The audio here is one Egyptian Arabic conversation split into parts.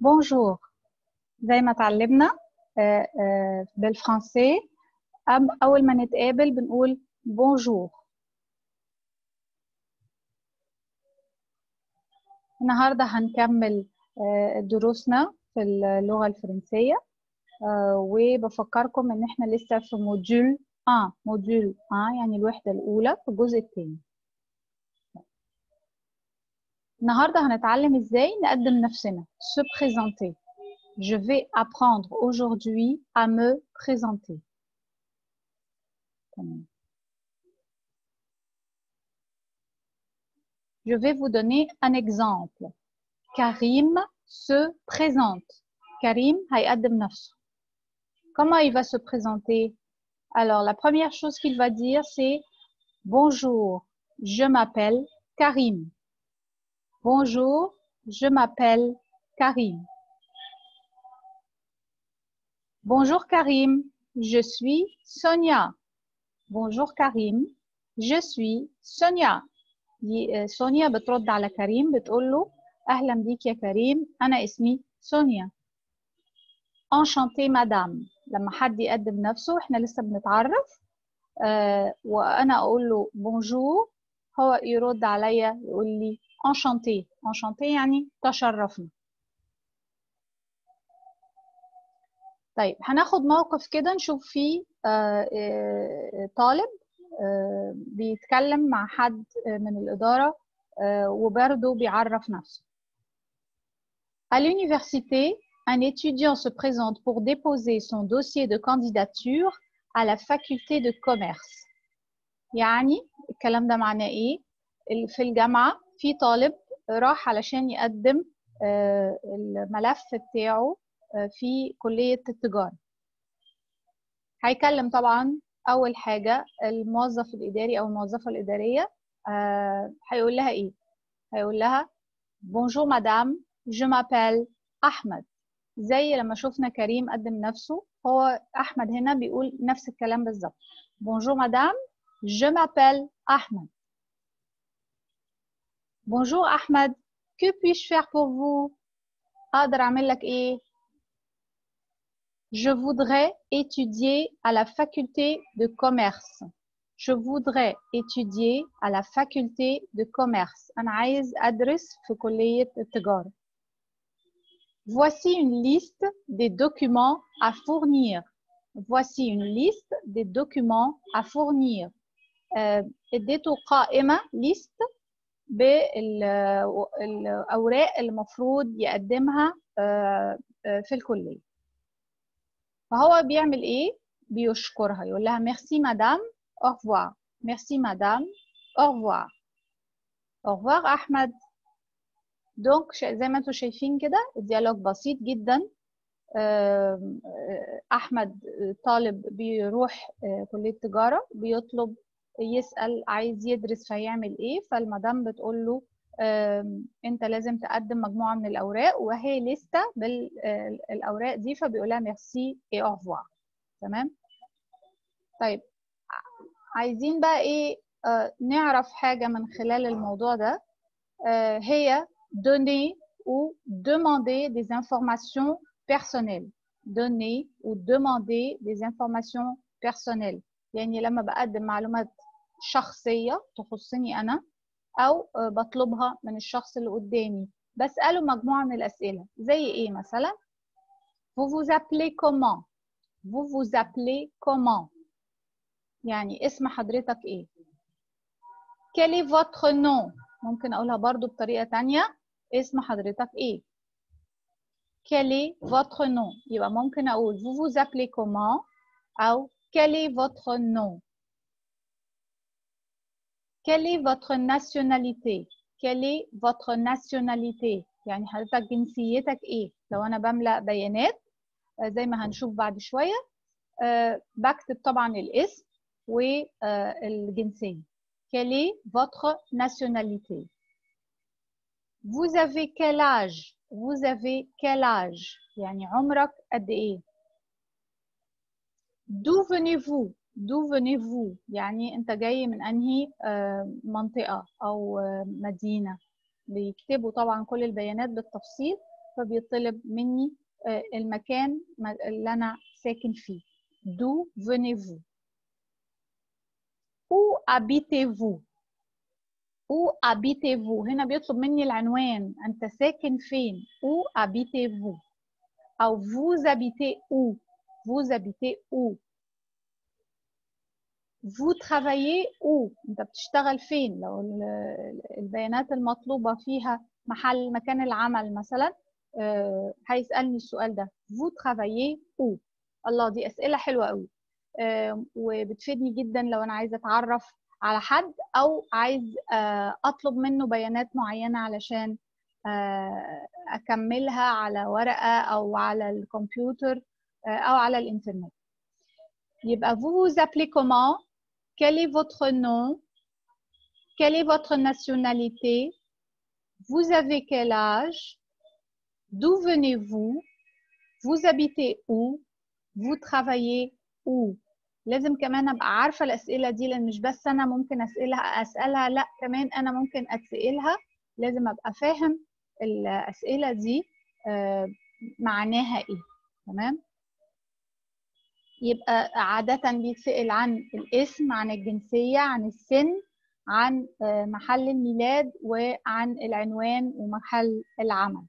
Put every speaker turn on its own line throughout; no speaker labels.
بونجور زي ما اتعلمنا آه، آه، بالفرنسي أب- أول ما نتقابل بنقول بونجور النهاردة هنكمل آه، دروسنا في اللغة الفرنسية آه، وبفكركم إن إحنا لسه في موديول 1 موديول 1 يعني الوحدة الأولى في الجزء الثاني النهاردة هنتعلم إزاي نقدم نفسنا se présenter Je vais apprendre aujourd'hui à me présenter. تمام. Je vais vous donner un exemple. Karim se présente. Karim هيقدم نفسه. Comment il va se présenter? Alors, la première chose qu'il va dire, c'est Bonjour, je m'appelle Karim. Bonjour, je m'appelle Karim. Bonjour Karim, je suis Sonia. Bonjour Karim, je suis Sonia. ي- آه، سونيا بترد على كريم بتقول له أهلا بيك يا كريم أنا اسمي سونيا. Enchantée madame لما حد يقدم نفسه احنا لسه بنتعرف آه وأنا أقول له بونجور هو يرد عليا يقول لي enchanté enchanté يعني تشرفنا طيب هناخد موقف كده نشوف فيه آه، آه، طالب آه، بيتكلم مع حد آه، من الإدارة آه، وبرضه بيعرف نفسه. À l'université, un étudiant se présente pour déposer son dossier de candidature à la faculté de commerce. يعني الكلام ده معناه إيه؟ ال- في الجامعة في طالب راح علشان يقدم آه، الملف بتاعه آه، في كلية التجارة. هيكلم طبعا اول حاجه الموظف الاداري او الموظفه الاداريه آه، هيقول لها ايه هيقول لها بونجور مدام جو مابيل احمد زي لما شفنا كريم قدم نفسه هو احمد هنا بيقول نفس الكلام بالظبط بونجور مدام جو مابيل احمد بونجور احمد que puis-je faire pour vous اقدر اعمل لك ايه Je voudrais étudier à la faculté de commerce. Je voudrais étudier à la faculté de commerce. أنا عايز أدرس في كلية التجارة. Voici une liste des documents à fournir. Voici une liste des documents à fournir. آه، اديته قائمة list بالأوراق اللي المفروض يقدمها آه، آه، في الكلية. فهو بيعمل ايه بيشكرها يقول لها ميرسي مدام au revoir ميرسي مدام au revoir au revoir احمد دونك ش- زي ما انتم شايفين كده الديالوج بسيط جدا آم، آه، احمد طالب بيروح آه، كليه تجاره بيطلب يسال عايز يدرس فيعمل ايه فالمدام بتقول له آم، انت لازم تقدم مجموعه من الاوراق وهي لسته بالاوراق دي فبيقولها ميرسي اي au revoir تمام طيب عايزين بقى ايه آه نعرف حاجة من خلال الموضوع ده آه هي donner ou demander des informations personnelles donner ou demander des informations personnelles يعني لما بقدم معلومات شخصية تخصني أنا أو آه بطلبها من الشخص اللي قدامي بسأله مجموعة من الأسئلة زي إيه مثلا vous vous appelez comment vous vous appelez comment يعني اسم حضرتك ايه quel est votre nom ممكن اقولها برضو بطريقة تانية اسم حضرتك ايه quel est votre nom يبقى ممكن اقول vous vous appelez comment او quel est votre nom quelle est votre nationalité quelle est votre nationalité يعني حضرتك جنسيتك ايه لو انا بملأ بيانات آه، زي ما هنشوف بعد شوية آه، بكتب طبعا الاسم والجنسية quelle est votre nationalité vous avez quel âge vous avez quel âge يعني عمرك قد ايه d'où venez-vous d'où venez-vous يعني انت جاي من انهي آه، منطقة او آه، مدينة بيكتبوا طبعا كل البيانات بالتفصيل فبيطلب مني المكان اللي انا ساكن فيه d'où venez-vous où habitez-vous où habitez-vous هنا بيطلب مني العنوان انت ساكن فين où habitez-vous او vous habitez où vous habitez où vous travaillez où انت بتشتغل فين لو البيانات المطلوبة فيها محل مكان العمل مثلا آه هيسألني السؤال ده vous travaillez où الله دي أسئلة حلوة قوي آه وبتفيدني جدا لو أنا عايزة أتعرف على حد أو عايز آه أطلب منه بيانات معينة علشان أكملها على ورقة أو على الكمبيوتر أو على الإنترنت يبقى vous vous appelez comment quel est votre nom quelle est votre nationalité vous avez quel âge d'où venez-vous vous habitez où vous travaillez où لازم كمان ابقى عارفه الاسئله دي لان مش بس انا ممكن اسالها اسالها لا كمان انا ممكن اتسالها لازم ابقى فاهم الاسئله دي معناها ايه تمام يبقى عادة بيتسأل عن الاسم عن الجنسية عن السن عن محل الميلاد وعن العنوان ومحل العمل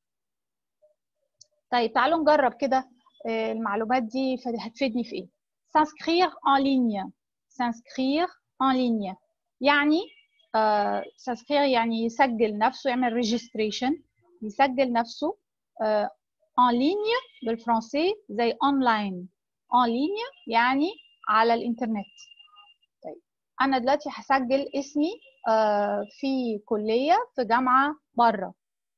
طيب تعالوا نجرب كده المعلومات دي هتفيدني في ايه s'inscrire en ligne s'inscrire en ligne يعني uh, s'inscrire يعني يسجل نفسه يعمل registration يسجل نفسه uh, en ligne بالفرنسي زي online en ligne يعني على الانترنت طيب انا دلوقتي هسجل اسمي uh, في كليه في جامعه بره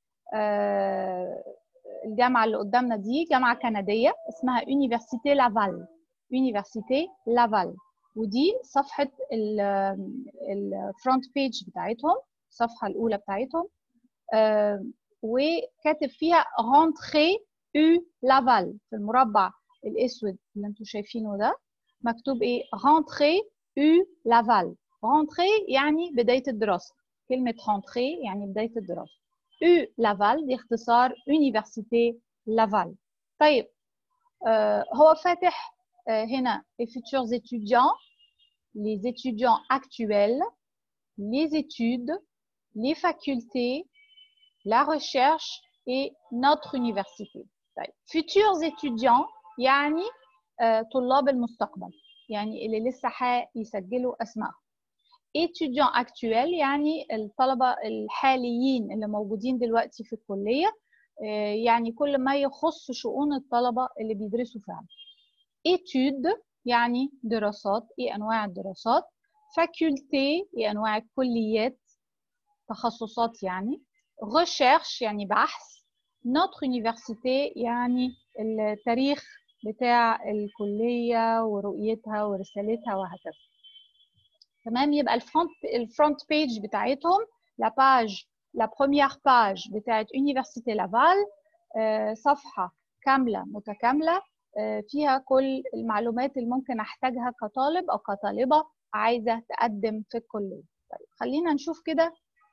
الجامعه اللي قدامنا دي جامعه كنديه اسمها يونيفرسيتي لافال يونيفرسيتي لافال ودي صفحه الفرونت بيج بتاعتهم الصفحه الاولى بتاعتهم آه وكاتب فيها رونتري او لافال في المربع الاسود اللي انتم شايفينه ده مكتوب ايه رونتري او لافال رونتري يعني بدايه الدراسه كلمه رونتري يعني بدايه الدراسه U لافال دي اختصار يونيفرسيتي لافال طيب آه هو فاتح آه هنا les futurs étudiants les étudiants actuels les études les facultés la recherche et notre université طيب futurs étudiants يعني آه طلاب المستقبل يعني اللي لسه هيسجلوا اسمائهم étudiant actuel يعني الطلبة الحاليين اللي موجودين دلوقتي في الكلية يعني كل ما يخص شؤون الطلبة اللي بيدرسوا فعلا étude يعني دراسات ايه انواع الدراسات faculté ايه انواع الكليات تخصصات يعني recherche يعني بحث notre université يعني التاريخ بتاع الكلية ورؤيتها ورسالتها وهكذا تمام يبقى الفرونت الفرونت بيج بتاعتهم لا باج لا بروميير باج بتاعت يونيفرسيتي لافال صفحه كامله متكامله فيها كل المعلومات اللي ممكن احتاجها كطالب او كطالبه عايزه تقدم في الكليه طيب خلينا نشوف كده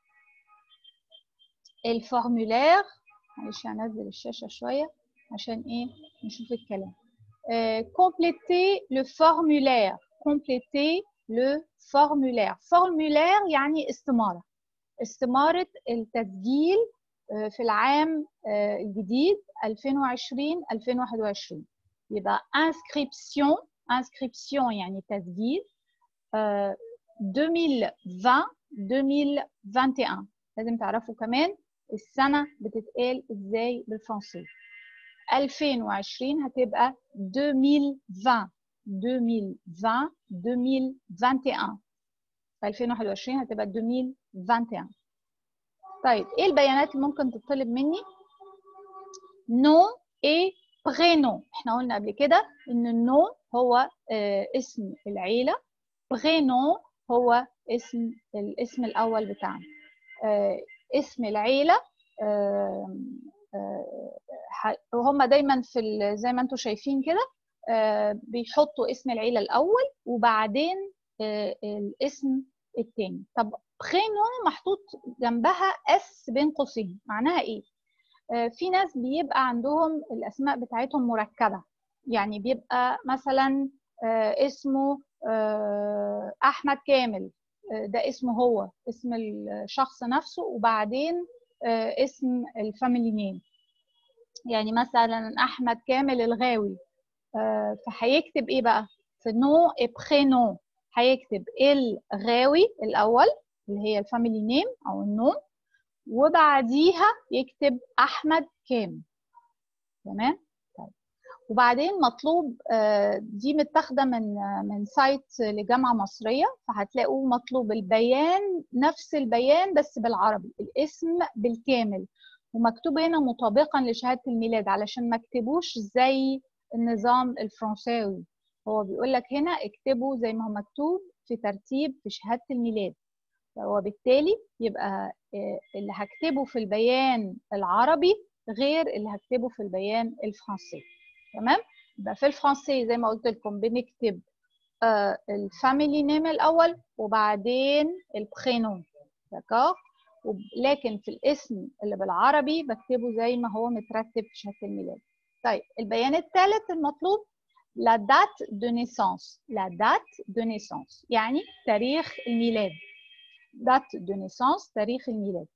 الفورمولير معلش هنزل الشاشه شويه عشان ايه نشوف الكلام كومبليتي لو فورمولير كومبليتي لو فورمولير فورمولير يعني استمارة استمارة التسجيل في العام الجديد 2020 2021 يبقى inscription inscription يعني تسجيل 2020 2021 لازم تعرفوا كمان السنة بتتقال ازاي بالفرنسي 2020 هتبقى 2020 2020 2021 في 2021 هتبقى 2021 طيب ايه البيانات اللي ممكن تطلب مني نو اي برينو احنا قلنا قبل كده ان النو هو آه اسم العيله برينو هو اسم الاسم الاول بتاعنا آه اسم العيله آه وهم دايما في زي ما انتم شايفين كده بيحطوا اسم العيله الاول وبعدين الاسم الثاني طب برينو محطوط جنبها اس بين قوسين معناها ايه في ناس بيبقى عندهم الاسماء بتاعتهم مركبه يعني بيبقى مثلا اسمه احمد كامل ده اسمه هو اسم الشخص نفسه وبعدين اسم الفاميلي نيم يعني مثلا احمد كامل الغاوي فهيكتب ايه بقى في نو اي برينو هيكتب الغاوي الاول اللي هي الفاميلي نيم او النوم وبعديها يكتب احمد كامل تمام طيب وبعدين مطلوب دي متاخده من من سايت لجامعه مصريه فهتلاقوا مطلوب البيان نفس البيان بس بالعربي الاسم بالكامل ومكتوب هنا مطابقا لشهاده الميلاد علشان ما اكتبوش زي النظام الفرنساوي هو بيقول لك هنا اكتبه زي ما هو مكتوب في ترتيب في شهاده الميلاد وبالتالي يبقى اللي هكتبه في البيان العربي غير اللي هكتبه في البيان الفرنسي تمام يبقى في الفرنسي زي ما قلت لكم بنكتب آه الفاميلي نيم الاول وبعدين البرينوم داكور لكن في الاسم اللي بالعربي بكتبه زي ما هو مترتب في شهاده الميلاد طيب البيان الثالث المطلوب la date de naissance la date de naissance يعني تاريخ الميلاد date de naissance تاريخ الميلاد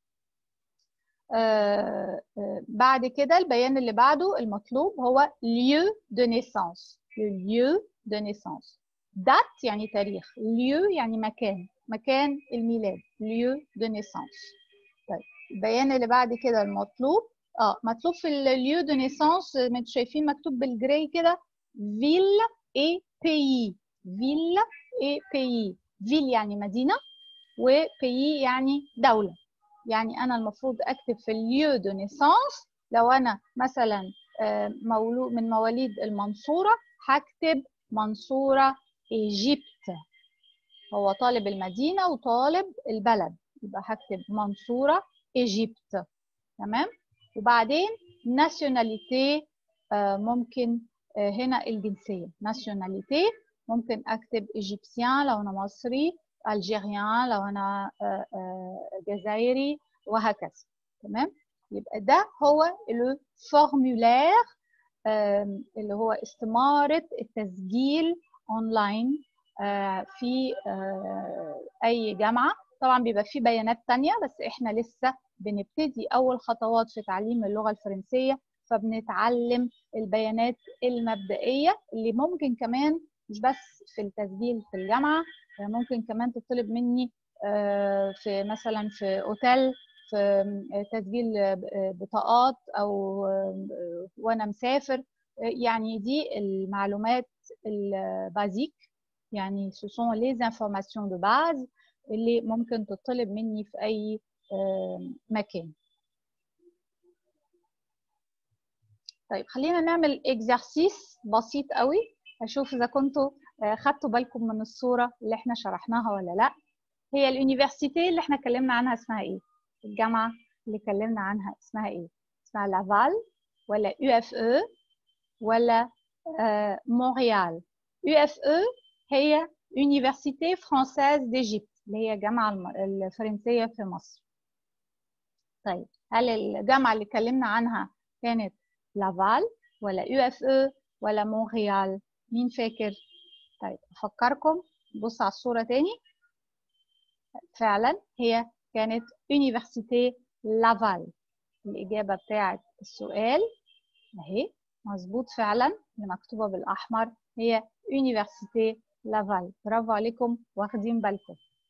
آه آه بعد كده البيان اللي بعده المطلوب هو lieu de naissance le lieu de naissance date يعني تاريخ lieu يعني مكان مكان الميلاد lieu de naissance طيب البيان اللي بعد كده المطلوب اه مطلوب في lieu de naissance انتوا شايفين مكتوب بالجراي كده ville et pays ville et pays ville يعني مدينه وبيي يعني دوله يعني انا المفروض اكتب في اليو دو نيسانس لو انا مثلا مولود من مواليد المنصوره هكتب منصوره ايجيبت هو طالب المدينه وطالب البلد يبقى هكتب منصوره ايجيبت تمام وبعدين ناسيوناليتي ممكن هنا الجنسيه ناسيوناليتي ممكن اكتب ايجيبسيان لو انا مصري الجيريان لو انا جزائري وهكذا تمام يبقى ده هو الفورمولير اللي هو استمارة التسجيل اونلاين في اي جامعة طبعا بيبقى في بيانات تانية بس احنا لسه بنبتدي اول خطوات في تعليم اللغة الفرنسية فبنتعلم البيانات المبدئية اللي ممكن كمان مش بس في التسجيل في الجامعة ممكن كمان تطلب مني في مثلا في اوتيل في تسجيل بطاقات او وانا مسافر يعني دي المعلومات البازيك يعني سو سون لي انفورماسيون دو باز اللي ممكن تطلب مني في اي مكان طيب خلينا نعمل اكزرسيس بسيط قوي اشوف اذا كنتوا خدتوا بالكم من الصوره اللي احنا شرحناها ولا لا هي اليونيفرسيتي اللي احنا اتكلمنا عنها اسمها ايه الجامعه اللي اتكلمنا عنها اسمها ايه اسمها لافال ولا يو اف او ولا آه مونريال يو اف او هي يونيفرسيتي فرانسيز ديجيبت اللي هي الجامعه الفرنسيه في مصر طيب هل الجامعه اللي اتكلمنا عنها كانت لافال ولا يو اف او ولا مونريال مين فاكر طيب افكركم بص على الصوره تاني فعلا هي كانت يونيفرسيتي لافال الاجابه بتاعه السؤال اهي مظبوط فعلا اللي مكتوبه بالاحمر هي يونيفرسيتي لافال برافو عليكم واخدين بالكم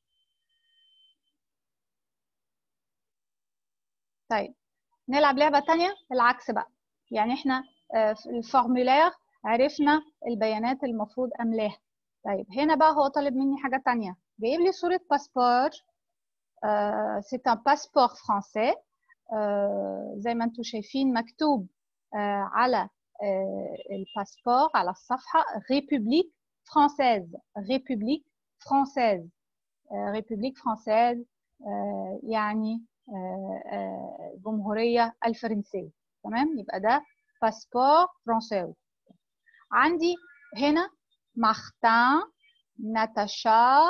طيب نلعب لعبه تانية العكس بقى يعني احنا في الفورمولير عرفنا البيانات المفروض املاها طيب هنا بقى هو طالب مني حاجه تانية جايب لي صوره باسبور سي ان باسبور فرانسي زي ما انتم شايفين مكتوب uh, على uh, الباسبور على الصفحه ريبوبليك فرانسيز ريبوبليك فرانسيز ريبوبليك فرانسيز يعني الجمهوريه الفرنسيه تمام يبقى ده باسبور فرنساوي عندي هنا مارتان ناتاشا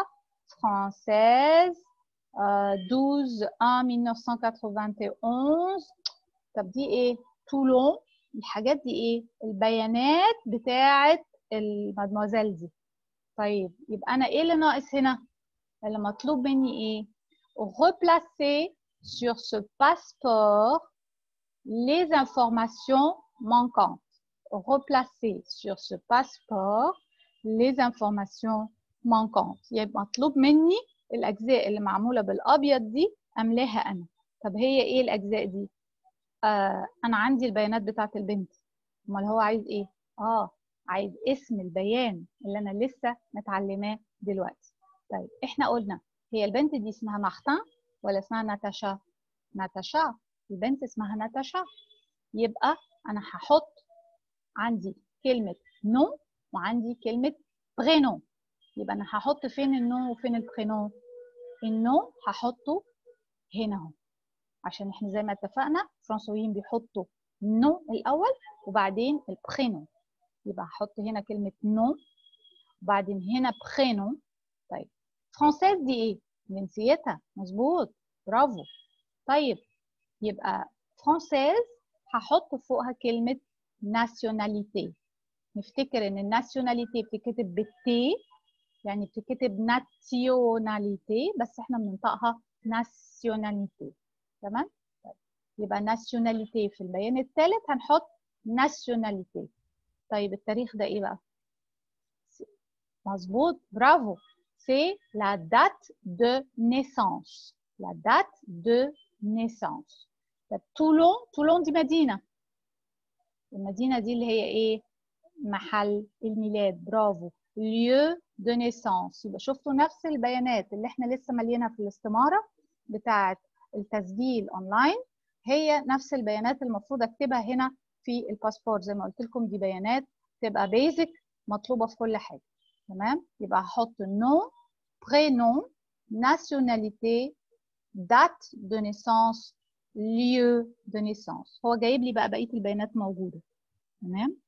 فرانسيز 12 1 1991 طب دي ايه تولون الحاجات دي ايه البيانات بتاعه المادموزيل دي طيب يبقى انا ايه اللي ناقص هنا اللي مطلوب مني ايه replacer sur ce passeport les informations manquantes replacer sur ce passeport les informations manquantes يبقى مطلوب مني الاجزاء اللي معموله بالابيض دي املاها انا طب هي ايه الاجزاء دي آه انا عندي البيانات بتاعت البنت امال هو عايز ايه اه عايز اسم البيان اللي انا لسه متعلماه دلوقتي طيب احنا قلنا هي البنت دي اسمها مارتن ولا اسمها ناتاشا ناتاشا البنت اسمها ناتاشا يبقى انا هحط عندي كلمه نو وعندي كلمه برينو يبقى انا هحط فين النو وفين البرينو النو هحطه هنا اهو عشان احنا زي ما اتفقنا الفرنسويين بيحطوا نو الاول وبعدين البرينو يبقى هحط هنا كلمه نو وبعدين هنا برينو طيب فرانسيز دي ايه جنسيتها مظبوط برافو طيب يبقى فرانسيز هحط فوقها كلمه ناسيوناليتي نفتكر ان الناسيوناليتي بتتكتب بالتي يعني بتتكتب ناسيوناليتي بس احنا بننطقها ناسيوناليتي تمام طيب. يبقى ناسيوناليتي في البيان الثالث هنحط ناسيوناليتي طيب التاريخ ده ايه بقى مظبوط برافو c'est la date de naissance la date de naissance طب تولون تولون دي مدينه المدينه دي اللي هي ايه محل الميلاد برافو lieu de naissance يبقى شفتوا نفس البيانات اللي احنا لسه مالينها في الاستماره بتاعه التسجيل اونلاين هي نفس البيانات المفروض اكتبها هنا في الباسبور زي ما قلت لكم دي بيانات تبقى بيزك مطلوبه في كل حاجه تمام يبقى هحط nom prénom nationalité date de naissance lieu de naissance هو جايب لي بقى بقيه البيانات موجوده تمام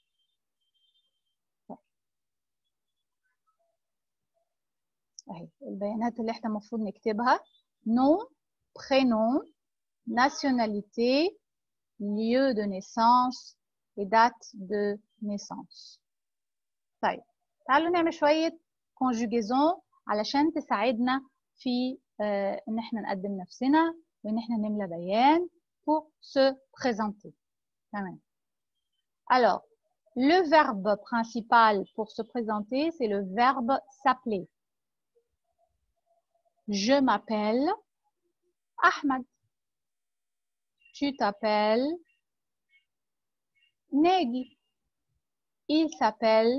اهي البيانات اللي احنا المفروض نكتبها nom prénom nationalité lieu de naissance et date de naissance طيب تعالوا نعمل شوية conjugaison علشان تساعدنا في آه ان احنا نقدم نفسنا وان احنا نملى بيان pour se présenter تمام alors le verbe principal pour se présenter c'est le verbe s'appeler je m'appelle Ahmed tu t'appelles Negi il s'appelle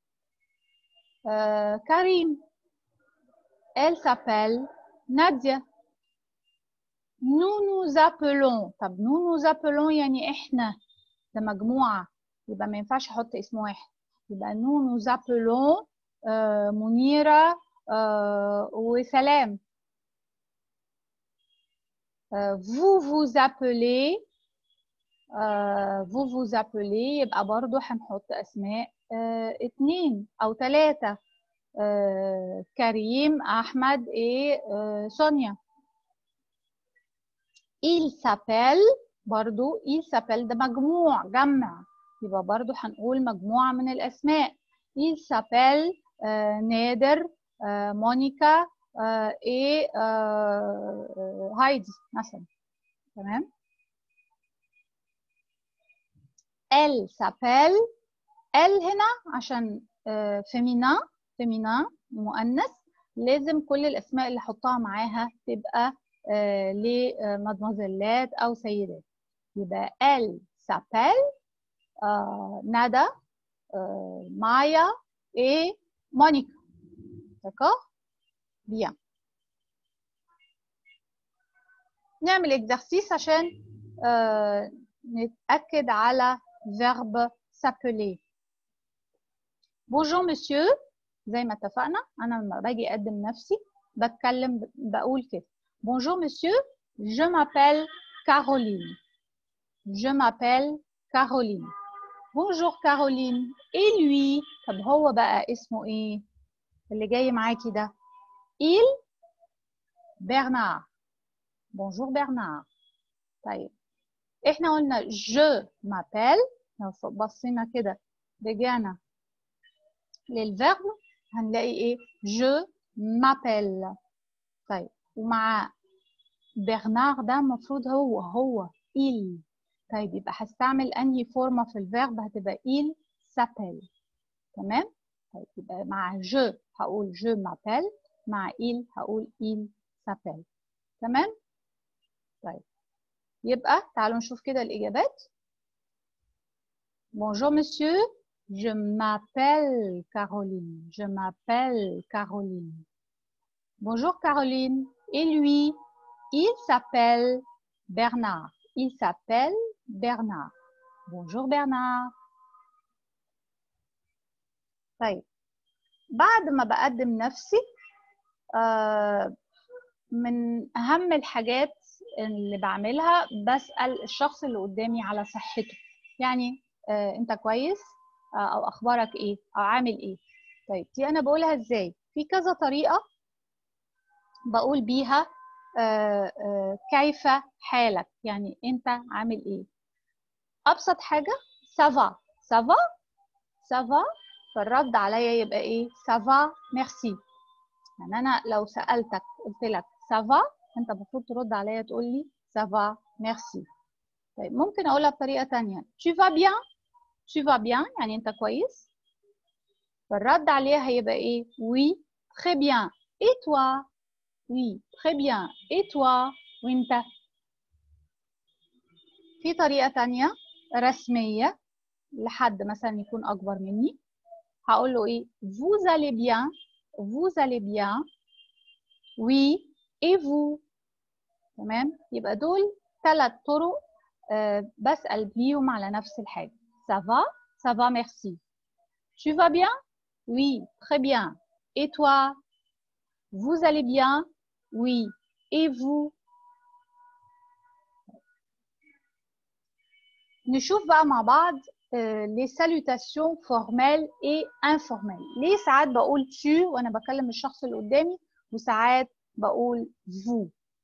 euh, Karim. Elle s'appelle Nadia. Nous nous appelons طب nous nous appelons يعني احنا ده مجموعة يبقى ما ينفعش احط اسم واحد يبقى nous nous appelons euh, منيرة euh, وسلام euh, vous vous appelez euh, vous vous appelez يبقى برضو هنحط اسماء آه، اتنين او تلاتة آه، كريم احمد ايه آه، سونيا il s'appelle برضو il s'appelle ده مجموع جمع يبقى برضو هنقول مجموعة من الاسماء il s'appelle نادر مونيكا ايه هايدي مثلا تمام elle s'appelle ال هنا عشان فيمينا فيمينا مؤنث لازم كل الاسماء اللي احطها معاها تبقى لمادموزيلات او سيدات يبقى ال سابيل ندى مايا ايه مونيكا d'accord bien نعمل اكزرسيس عشان نتاكد على verbe s'appeler بونجور مسيو زي ما اتفقنا انا لما باجي اقدم نفسي بتكلم بقول كده بونجور مسيو je m'appelle Caroline je m'appelle Caroline bonjour Caroline et lui طب هو بقى اسمه ايه اللي جاي معاكي ده il Bernard bonjour Bernard طيب احنا قلنا je m'appelle لو بصينا كده رجعنا للفيرب هنلاقي ايه je m'appelle طيب ومع برنار ده المفروض هو هو il طيب يبقى هستعمل انهي فورمه في الفيرب هتبقى il s'appelle تمام طيب يبقى مع je هقول je m'appelle مع il هقول il s'appelle تمام طيب يبقى تعالوا نشوف كده الإجابات Bonjour monsieur, je m'appelle Caroline. Je m'appelle Caroline. Bonjour Caroline. Et lui, il s'appelle Bernard. Il s'appelle Bernard. Bonjour Bernard. طيب بعد ما بقدم نفسي آه من أهم الحاجات اللي بعملها بسأل الشخص اللي قدامي على صحته يعني آه انت كويس آه او اخبارك ايه او عامل ايه طيب دي انا بقولها ازاي في كذا طريقة بقول بيها آه آه كيف حالك يعني انت عامل ايه ابسط حاجة سافا سافا سافا فالرد عليا يبقى ايه سافا ميرسي يعني انا لو سالتك قلت لك سافا انت المفروض ترد عليا تقول لي سافا ميرسي طيب ممكن اقولها بطريقه ثانيه tu vas bien tu vas bien يعني انت كويس فالرد عليها هيبقى ايه oui très bien et toi oui très bien et toi وانت في طريقه ثانيه رسميه لحد مثلا يكون اكبر مني هقول له ايه vous allez bien vous allez bien oui et vous تمام يبقى دول ثلاث طرق أه بسأل بيهم على نفس الحاجة ça va ça va merci tu vas bien oui très bien et toi vous allez bien oui et vous نشوف بقى مع بعض les salutations formelles et informelles ليه ساعات بقول tu وانا بكلم الشخص اللي قدامي وساعات بقول vous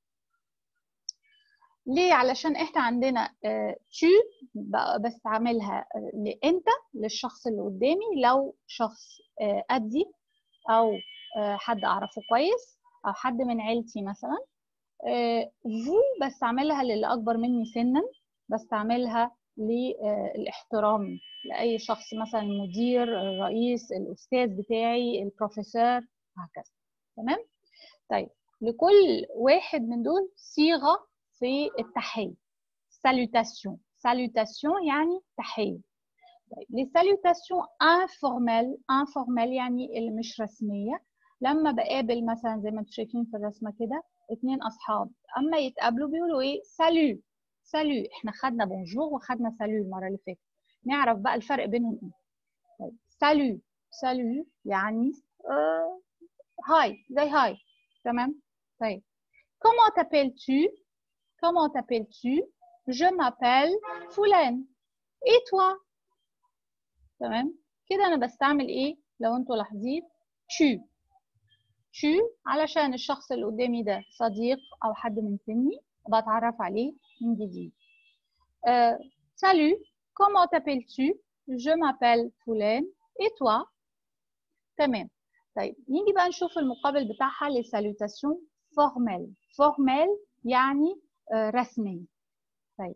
ليه علشان احنا عندنا tu بستعملها لانت للشخص اللي قدامي لو شخص قدي او حد اعرفه كويس او حد من عيلتي مثلا vous بستعملها للي اكبر مني سنا بستعملها للاحترام لاي شخص مثلا المدير الرئيس الاستاذ بتاعي البروفيسور وهكذا تمام طيب لكل واحد من دول صيغه في التحيه salutation salutation يعني تحيه طيب les salutations informelles informelles يعني اللي مش رسميه لما بقابل مثلا زي ما انتم شايفين في الرسمه كده اتنين اصحاب اما يتقابلوا بيقولوا ايه سالو سالو احنا خدنا بونجور وخدنا سالو المره اللي فاتت نعرف بقى الفرق بينهم ايه طيب سالو سالو يعني آه هاي زي هاي تمام طيب comment t'appelles-tu comment t'appelles-tu je m'appelle فلان et toi تمام كده انا بستعمل ايه لو انتوا لاحظين tu tu علشان الشخص اللي قدامي ده صديق او حد من سني بتعرف عليه من جديد euh, salut comment t'appelles-tu je m'appelle فلان et toi تمام طيب نيجي بقى نشوف المقابل بتاعها للسالوتاسيون فورمال فورمال يعني آه رسمي طيب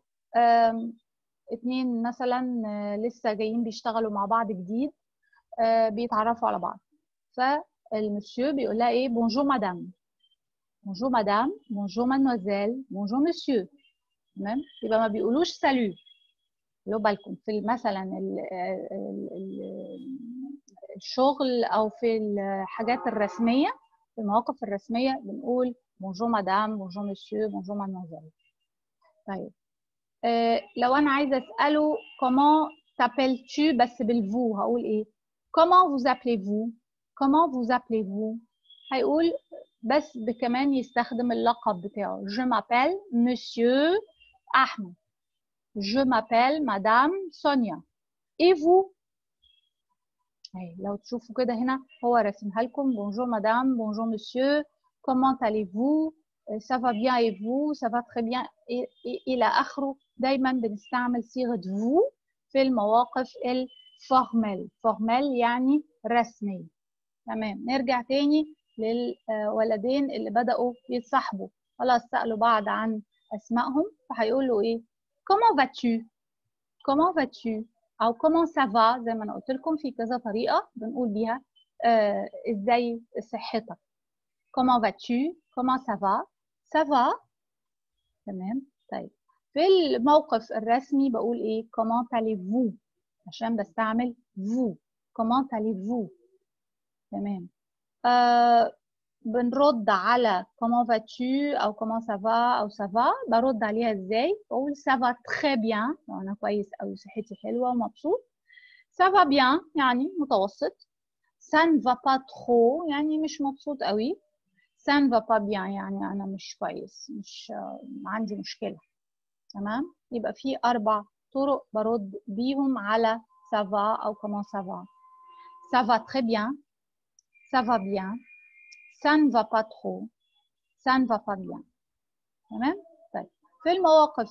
اتنين مثلا آه لسه جايين بيشتغلوا مع بعض جديد آه بيتعرفوا على بعض فالمسيو بيقول لها ايه بونجور مدام بونجور مدام بونجور مادموزيل بونجور مسيو تمام يبقى ما بيقولوش سالو لو بالكم في مثلا ال ال ال الشغل او في الحاجات الرسميه في المواقف الرسميه بنقول بونجور مدام بونجور مسيو بونجور مادموزيل طيب آه لو انا عايزه اساله كومون تابيل tu بس بالفو هقول ايه كومون vous appelez-vous كومون vous appelez-vous هيقول بس كمان يستخدم اللقب بتاعه je m'appelle monsieur احمد je m'appelle madame سونيا et vous أي لو تشوفوا كده هنا هو رسمها لكم بونجور مدام بونجور مسيو comment allez-vous ça va bien et vous ça va très bien إلى آخره دايما بنستعمل صيغه فو في المواقف الفورمال فورمال يعني رسمي تمام نرجع تاني للولدين اللي بدأوا يتصاحبوا خلاص سألوا بعض عن أسمائهم فهيقولوا إيه comment vas-tu comment vas-tu أو comment ça va زي ما أنا قلت لكم في كذا طريقة بنقول بيها آه إزاي صحتك comment vas-tu comment ça va ça va تمام طيب في الموقف الرسمي بقول إيه comment allez-vous عشان بستعمل vous comment allez-vous تمام آه بنرد على comment vas-tu او comment ça va او ça va برد عليها ازاي بقول ça va très bien انا كويس او صحتي حلوه ومبسوط ça va bien يعني متوسط ça ne va pas trop يعني مش مبسوط قوي ça ne va pas bien يعني انا مش كويس مش عندي مشكله تمام يبقى في اربع طرق برد بيهم على ça va او comment ça va ça va très bien ça va bien ça ne va pas trop ça ne va pas bien تمام طيب في المواقف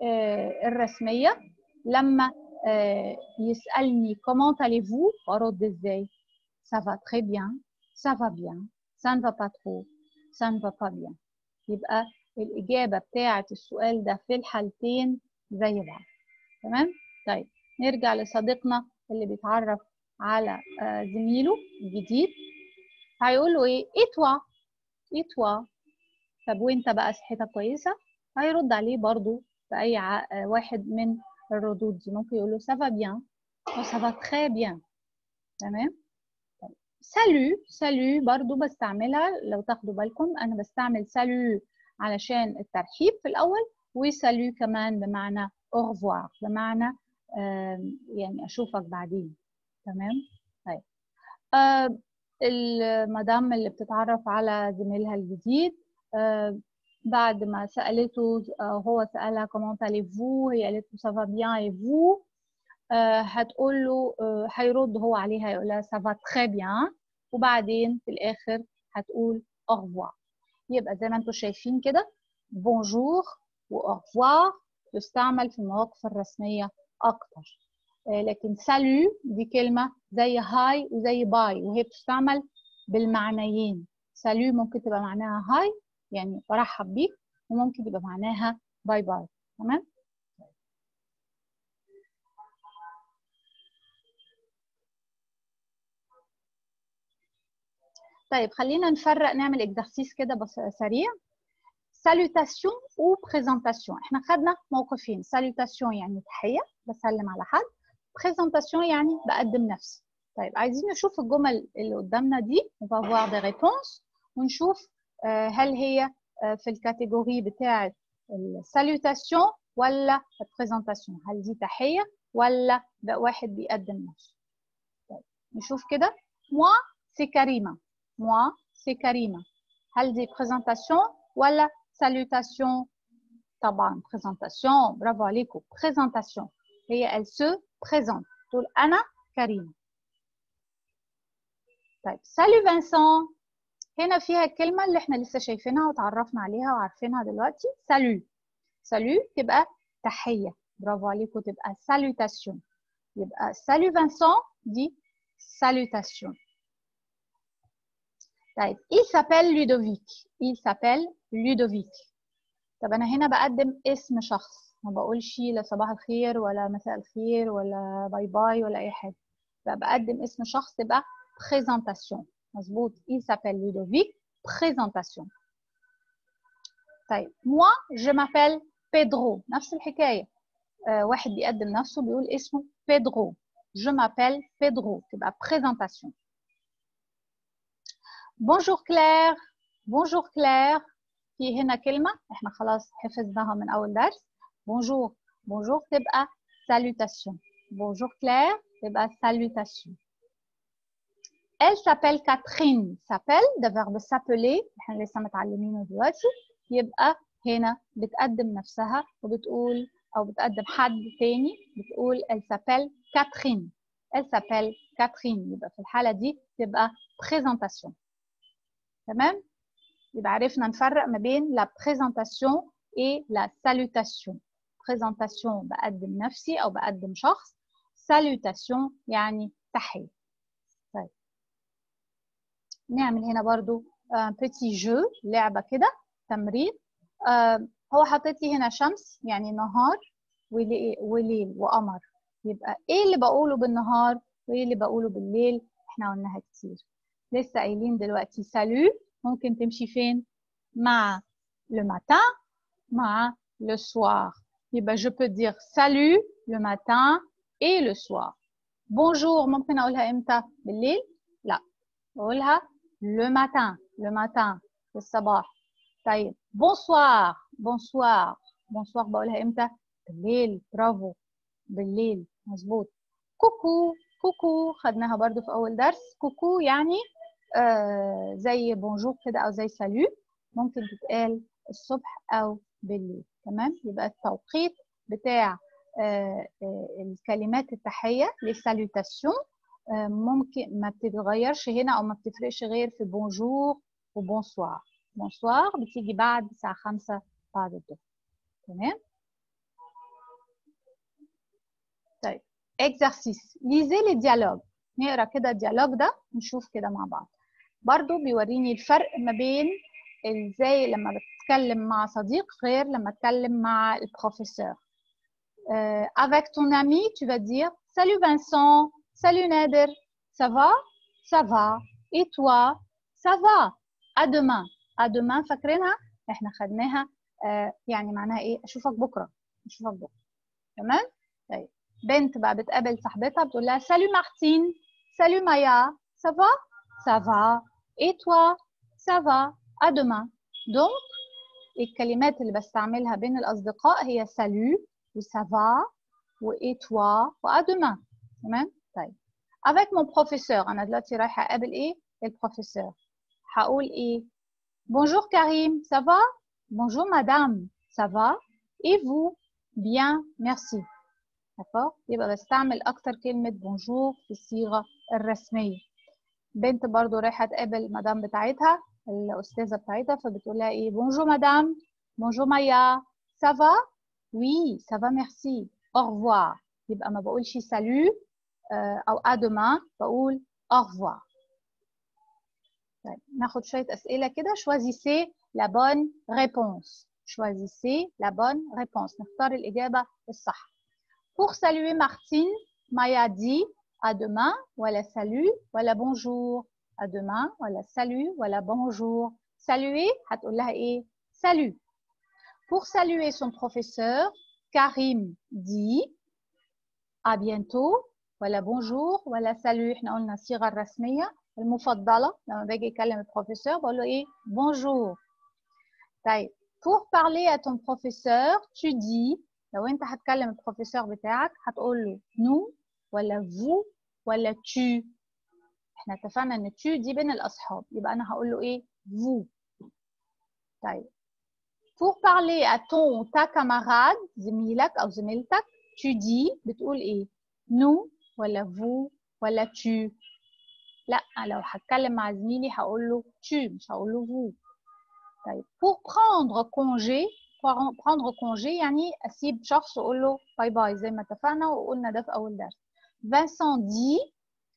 آه الرسمية لما آه يسألني comment allez-vous برد ازاي ça va très bien ça va bien ça ne va pas trop ça ne va pas bien يبقى الإجابة بتاعة السؤال ده في الحالتين زي بعض تمام طيب نرجع لصديقنا اللي بيتعرف على آه زميله الجديد هيقول له ايه ايه توا ايه توا طب وانت بقى صحتك كويسه هيرد عليه برضو باي ع... واحد من الردود دي ممكن يقول له سافا بيان او سافا تري بيان تمام طيب. سالو سالو برضو بستعملها لو تاخدوا بالكم انا بستعمل سالو علشان الترحيب في الاول وسالو كمان بمعنى اورفوار بمعنى يعني اشوفك بعدين تمام طيب آه المدام اللي بتتعرف على زميلها الجديد آه بعد ما سألته آه هو سألها كومون فو هي قالت له سافا بيان اي فو هتقول له هيرد هو عليها يقول لها سافا تري بيان وبعدين في الآخر هتقول أوغفوار يبقى زي ما انتم شايفين كده بونجور وأوغفوار تستعمل في المواقف الرسمية أكتر لكن سالو دي كلمة زي هاي وزي باي وهي بتستعمل بالمعنيين سالو ممكن تبقى معناها هاي يعني برحب بيك وممكن تبقى معناها باي باي تمام طيب خلينا نفرق نعمل اكزرسيس كده بس سريع سالوتاسيون و بريزنتاسيون احنا خدنا موقفين سالوتاسيون يعني تحيه بسلم على حد بريزنتاسيون يعني بقدم نفسي طيب عايزين نشوف الجمل اللي قدامنا دي وفافوار دي ريبونس ونشوف هل هي في الكاتيجوري بتاعه السالوتاسيون ولا البريزنتاسيون هل دي تحيه ولا واحد بيقدم نفسه طيب نشوف كده موا سي كريمه موا سي كريمه هل دي بريزنتاسيون ولا سالوتاسيون طبعا بريزنتاسيون برافو عليكم بريزنتاسيون هي elle se présente تقول انا كريمه طيب سالو فانسون هنا فيها الكلمه اللي احنا لسه شايفينها وتعرفنا عليها وعارفينها دلوقتي سالو سالو تبقى تحيه برافو عليكم تبقى سالوتاسيون يبقى سالو فانسون دي سالوتاسيون طيب il s'appelle Ludovic il s'appelle Ludovic طب انا هنا بقدم اسم شخص ما بقولش لا صباح الخير ولا مساء الخير ولا باي باي ولا اي حاجه بقدم اسم شخص تبقى présentation مظبوط il s'appelle Ludovic présentation طيب moi je m'appelle Pedro نفس الحكايه آه واحد بيقدم نفسه بيقول اسمه Pedro je m'appelle Pedro تبقى présentation bonjour Claire bonjour Claire في هنا كلمه احنا خلاص حفظناها من اول درس bonjour bonjour تبقى salutation bonjour Claire تبقى salutation Elle s'appelle Catherine. S'appelle ده verbe s'appeler احنا لسه متعلمينه دلوقتي يبقى هنا بتقدم نفسها وبتقول او بتقدم حد تاني بتقول elle s'appelle Catherine. Elle s'appelle Catherine يبقى في الحالة دي تبقى présentation. تمام؟ يبقى عرفنا نفرق ما بين la présentation et la salutation. présentation بقدم نفسي أو بقدم شخص salutation يعني تحية طيب نعمل هنا برضو بيتي جو لعبة كده تمرين آه هو حاطط لي هنا شمس يعني نهار وليل وقمر يبقى ايه اللي بقوله بالنهار وايه اللي بقوله بالليل احنا قلناها كتير لسه قايلين دلوقتي سالو ممكن تمشي فين مع le matin مع le soir يبقى je peux dire salut le matin et le soir bonjour ممكن اقولها امتى بالليل لا بقولها le matin le matin في الصباح طيب bonsoir bonsoir bonsoir بقولها امتى بالليل برافو بالليل مظبوط كوكو كوكو خدناها برضو في اول درس كوكو يعني آه زي بونجور كده او زي سالو ممكن تتقال الصبح او بالليل تمام يبقى التوقيت بتاع آه آه الكلمات التحيه للسالوتاسيون آه ممكن ما بتتغيرش هنا او ما بتفرقش غير في بونجور وبونسوار بونسوار بتيجي بعد الساعه 5 بعد الظهر تمام طيب exercice lisez les dialogues نقرا كده الديالوج ده نشوف كده مع بعض برضو بيوريني الفرق ما بين ازاي لما بتتكلم مع صديق غير لما اتكلم مع البروفيسور euh, avec ton ami tu vas dire salut Vincent salut Nader ça va ça va et toi ça va à demain à demain فاكرينها احنا خدناها آه يعني معناها ايه اشوفك بكره اشوفك بكره تمام طيب بنت بقى بتقابل صاحبتها بتقول لها salut Martine salut Maya ça va ça va et toi ça va à demain donc الكلمات اللي بستعملها بين الأصدقاء هي salut و ça va و et toi و à demain تمام طيب avec mon professeur أنا دلوقتي رايحة أقابل إيه البروفيسور هقول إيه bonjour Karim ça va bonjour madame ça va et vous bien merci d'accord يبقى بستعمل أكتر كلمة bonjour في الصيغة الرسمية بنت برضو رايحة تقابل مدام بتاعتها الأستاذة بتاعتها فبتقول لها إيه bonjour madame bonjour Maya ça va oui ça va merci au revoir يبقى ما بقولش salut أو à demain بقول au revoir طيب ناخد شوية أسئلة كده choisissez la bonne réponse choisissez la bonne réponse نختار الإجابة الصح pour saluer Martine Maya dit à demain ولا salut ولا bonjour à demain ولا salut ولا bonjour saluer هتقول لها ايه salut pour saluer son professeur Karim dit à bientôt ولا bonjour ولا salut احنا قلنا الصيغه الرسميه المفضله لما باجي اكلم البروفيسور بقول له ايه bonjour طيب pour parler à ton professeur tu dis لو انت هتكلم البروفيسور بتاعك هتقول له nous ولا vous ولا tu احنا اتفقنا ان tu دي بين الاصحاب يبقى انا هقول له ايه vous طيب pour parler à ton ta camarade زميلك او زميلتك tu dis بتقول ايه nous ولا vous ولا tu لا لو هتكلم مع زميلي هقول له tu مش هقول له vous طيب pour prendre congé prendre congé يعني اسيب شخص واقول له باي باي زي ما اتفقنا وقلنا ده في اول درس Vincent dit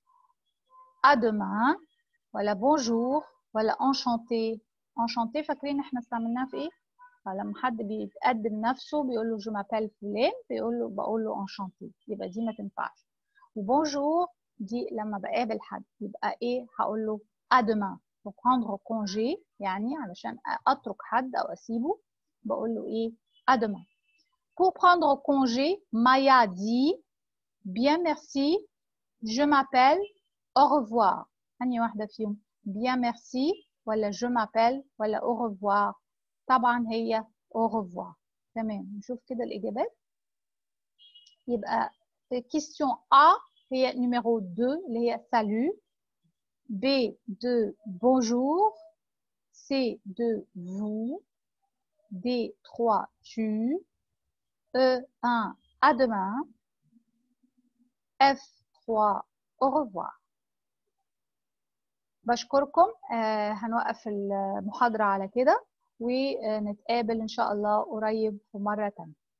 à demain ولا bonjour ولا enchanté enchanté فاكرين احنا استعملناها في ايه فلما حد بيتقدم نفسه بيقول له جو مابيل فلان بيقول له بقول له enchanté يبقى دي ما تنفعش وبونجور دي لما بقابل حد يبقى ايه هقول له à demain pour prendre congé يعني علشان اترك حد او اسيبه بقول له ايه à demain pour prendre congé Maya dit bien merci je m'appelle au revoir أنهي واحدة فيهم bien merci ولا je m'appelle ولا au revoir طبعا هي au revoir تمام نشوف كده الإجابات يبقى question A هي numéro 2 اللي هي salut B de bonjour C de vous D 3 tu E 1 à demain F 3 au revoir بشكركم آه هنوقف المحاضرة على كده ونتقابل إن شاء الله قريب في مرة تانية